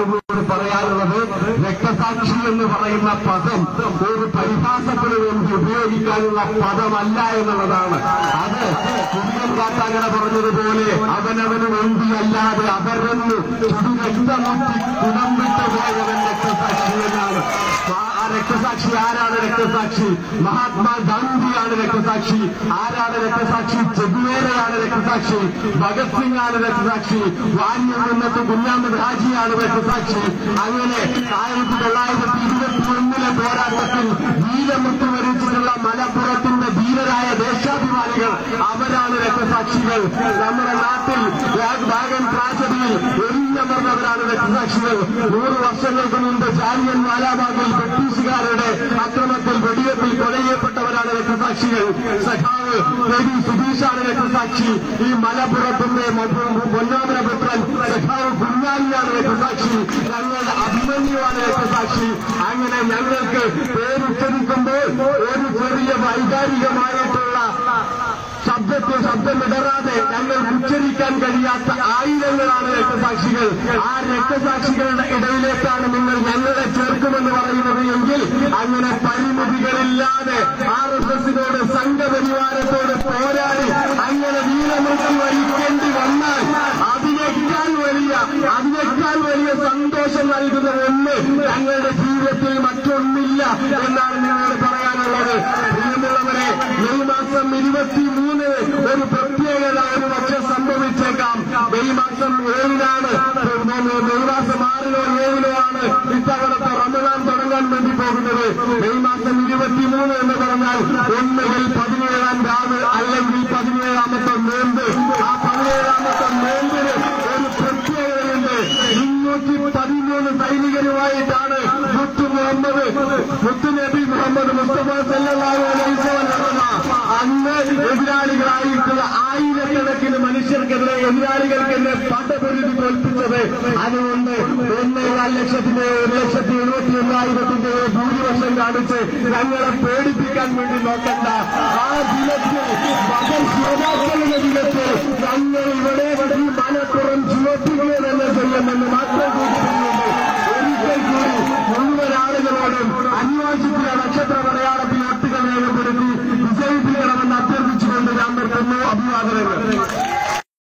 എന്നോട് പറയാനുള്ളത് രക്തസാക്ഷി എന്ന് പറയുന്ന പദം ഒരു പരിഹാസത്തിന് വേണ്ടി ഉപയോഗിക്കാനുള്ള പദമല്ല എന്നുള്ളതാണ് അത് കുടിയൻ കാട്ടാകണ പറഞ്ഞതുപോലെ അവനവന് വേണ്ടിയല്ലാതെ അവരെന്ന് രക്തമുറ്റി കുടം വിട്ടു പോയവൻ രക്തസാക്ഷി എന്നാണ് ആ രക്തസാക്ഷി ആരാണ് രക്തസാക്ഷി മഹാത്മാഗാന്ധിയാണ് രക്തസാക്ഷി ആരാണ് രക്തസാക്ഷി ചെഗുവേരയാണ് രക്തസാക്ഷി ഭഗത് സിംഗ് ആണ് രക്തസാക്ഷി വാന്യം നിന്നത്ത് കുഞ്ഞാമത് ഹാജിയാണ് രക്തസാക്ഷി അങ്ങനെ ആയിരത്തി തൊള്ളായിരത്തി ഇരുപത്തി ഒന്നിലെ പോരാട്ടത്തിൽ വീരമുത്ത് വരിച്ചിട്ടുള്ള മലപ്പുറത്തിന്റെ ധീരരായ ദേശാഭിമാനികൾ അവരാണ് രക്തസാക്ഷികൾ നമ്മുടെ നാട്ടിൽ വാഗൻ ട്രാജഡിയിൽ എരിഞ്ഞമർന്നവരാണ് രക്തസാക്ഷികൾ നൂറ് വർഷങ്ങൾക്ക് മുമ്പ് ജാലിയൻ വാലാബാഗിൽ ബ്രിട്ടീഷുകാരുടെ അക്രമത്തിൽ വെടിവെപ്പിൽ കൊലയപ്പെട്ടവരാണ് രക്തസാക്ഷികൾ സഖാവ് രവി സുധീഷാണ് രക്തസാക്ഷി ഈ മലപ്പുറത്തിന്റെ പൊന്നാമനപുത്രൻ സഖാവ് കുഞ്ഞാലിയാണ് രക്തസാക്ഷി ഞങ്ങളുടെ അഭിമന്യുവാണ് രക്തസാക്ഷി അങ്ങനെ ഞങ്ങൾക്ക് പേരുച്ചരിക്കുമ്പോൾ ഒരു ചെറിയ വൈകാരികമായിട്ടുള്ള ശബ്ദത്തിൽ ശബ്ദമിടറാതെ ഞങ്ങൾ ഉച്ചരിക്കാൻ കഴിയാത്ത ആയിരങ്ങളാണ് രക്തസാക്ഷികൾ ആ രക്തസാക്ഷികളുടെ ഇടയിലേക്കാണ് നിങ്ങൾ ഞങ്ങളെ ചേർക്കുമെന്ന് പറയുന്നത് എങ്കിൽ അങ്ങനെ പരിമിതികളില്ലാതെ ആർ എസ് എസിനോട് സംഘപരിവാരത്തോട് പോരാടി അങ്ങനെ വീരമൃത്യു വഹിക്കേണ്ടി വന്നാൽ അതിനേക്കാൾ വലിയ അതിനേക്കാൾ വലിയ സന്തോഷം നൽകുന്ന ഒന്ന് ഞങ്ങളുടെ ജീവിതത്തിൽ മറ്റൊന്നില്ല എന്നാണ് നിങ്ങളോട് പറയാനുള്ളത് പ്രിയമുള്ളവരെ മെയ് മാസം ഇരുപത്തിമൂന്ന് ഒരു പ്രത്യേകത ഒരു പക്ഷെ സംഭവിച്ചേക്കാം മെയ് മാസം ഏഴിനാണ് മെയ് മാസം ആറിലോ ഏഴിലോ ആണ് ഇത്തവണത്തെ റമദാൻ തുടങ്ങാൻ വേണ്ടി പോകുന്നത് മെയ് മാസം ഇരുപത്തിമൂന്ന് എന്ന് പറഞ്ഞാൽ ഒന്നുകിൽ പതിനേഴാം രാവ് അല്ലെങ്കിൽ പതിനേഴാമത്തെ നോമ്പ് ആ പതിനേഴാമത്തെ നോമ്പിന് ഒരു പ്രത്യേകതയുണ്ട് മുന്നൂറ്റി പതിമൂന്ന് സൈനികരുമായിട്ടാണ് മുത്തു മുഹമ്മദ് മുത്തുനബി മുഹമ്മദ് മുസ്തഫ സല്ലല്ലാഹു അലൈഹി വസല്ലം നടന്ന അന്ന് എതിരാളികളായിട്ടുള്ള ആയിരക്കണക്കിന് മനുഷ്യർക്കെതിരെ എതിരാളികൾക്കെതിരെ പടപൊരുതി തോൽപ്പിച്ചത് അതുകൊണ്ട് ഒന്നേകാൽ ലക്ഷത്തിന്റെ ഒരു ലക്ഷത്തി എഴുപത്തി ഒന്നായിരത്തിന്റെ ഭൂരിപക്ഷം കാണിച്ച് ഞങ്ങളെ പേടിപ്പിക്കാൻ വേണ്ടി നോക്കണ്ട ആ ദിനത്തിൽ മകൻ ശോഭാക്കളുടെ ദിനത്തിൽ ഞങ്ങൾ ഇവിടെ ഈ മലപ്പുറം ചുവപ്പിക്കുക തന്നെ ചെയ്യുമെന്ന് മാത്രം കൂടി